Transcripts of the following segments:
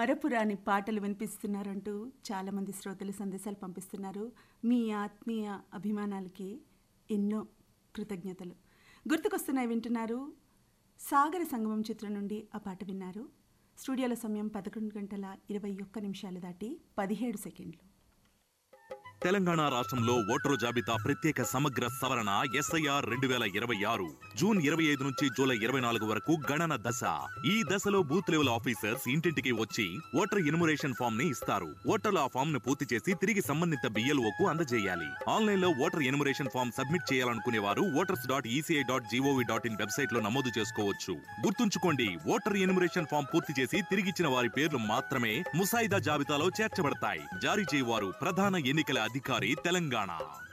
మరపురాని పాటలు వినిపిస్తున్నారంటూ చాలామంది శ్రోతలు సందేశాలు పంపిస్తున్నారు మీ ఆత్మీయ అభిమానాలకి ఎన్నో కృతజ్ఞతలు గుర్తుకొస్తున్నాయి వింటున్నారు సాగర సంగమం చిత్రం నుండి ఆ పాట విన్నారు స్టూడియోలో సమయం పదకొండు గంటల ఇరవై ఒక్క నిమిషాలు దాటి పదిహేడు సెకండ్లు తెలంగాణ రాష్ట్రంలో ఓటరు జాబితా ప్రత్యేక సమగ్ర సవరణ ఎస్ఐఆర్ రెండు వేల ఇరవై ఆరు జూన్ ఇరవై ఐదు నుంచి జూలై ఇరవై నాలుగు వరకు గణన దశ ఈ దశలో బూత్ లెవెల్ ఆఫీసర్స్ ఇంటింటికి వచ్చి ఓటర్ ఇనుమరేషన్ ఫామ్ ని ఇస్తారు ఓటర్లు ఆ ఫామ్ ను పూర్తి చేసి తిరిగి సంబంధిత బిఎల్ఓ కు అందజేయాలి ఆన్లైన్ లో ఓటర్ ఎనుమరేషన్ ఫామ్ సబ్మిట్ చేయాలనుకునే వారు voters dot ECI dot GOV dot in website లో నమోదు చేసుకోవచ్చు గుర్తుంచుకోండి ఓటర్ ఎనుమరేషన్ ఫామ్ పూర్తి చేసి తిరిగిచ్చిన వారి పేర్లు మాత్రమే ముసాయిదా జాబితాలో చేర్చబడతాయి జారీ చేయవారు ప్రధాన ఎన్నికల అధికారి తెలంగాణ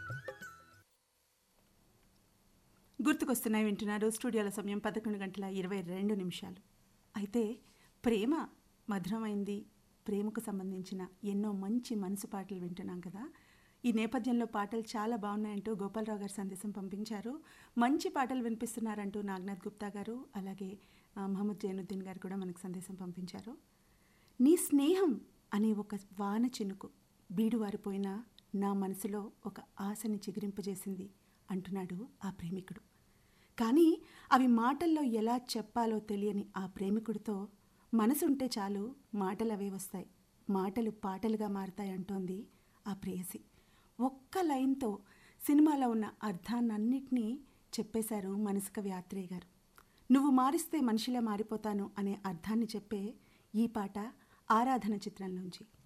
గుర్తుకొస్తున్నాయి వింటున్నారు స్టూడియోల సమయం పదకొండు గంటల ఇరవై రెండు నిమిషాలు అయితే ప్రేమ మధురమైంది ప్రేమకు సంబంధించిన ఎన్నో మంచి మనసు పాటలు వింటున్నాం కదా ఈ నేపథ్యంలో పాటలు చాలా బాగున్నాయంటూ గోపాలరావు గారు సందేశం పంపించారు మంచి పాటలు వినిపిస్తున్నారంటూ నాగనాథ్ గుప్తా గారు అలాగే ఆ, మహమ్మద్ జైనుద్దీన్ గారు కూడా మనకు సందేశం పంపించారు నీ స్నేహం అనే ఒక వాన చినుకు బీడువారిపోయిన నా మనసులో ఒక ఆశని చిగురింపజేసింది అంటున్నాడు ఆ ప్రేమికుడు కానీ అవి మాటల్లో ఎలా చెప్పాలో తెలియని ఆ ప్రేమికుడితో మనసుంటే చాలు మాటలు అవే వస్తాయి మాటలు పాటలుగా మారతాయి అంటోంది ఆ ప్రేయసి ఒక్క లైన్తో సినిమాలో ఉన్న అర్థాన్నన్నిటినీ చెప్పేశారు మనసుకవి ఆత్రేయ గారు నువ్వు మారిస్తే మనిషిలా మారిపోతాను అనే అర్థాన్ని చెప్పే ఈ పాట ఆరాధన చిత్రంలోంచి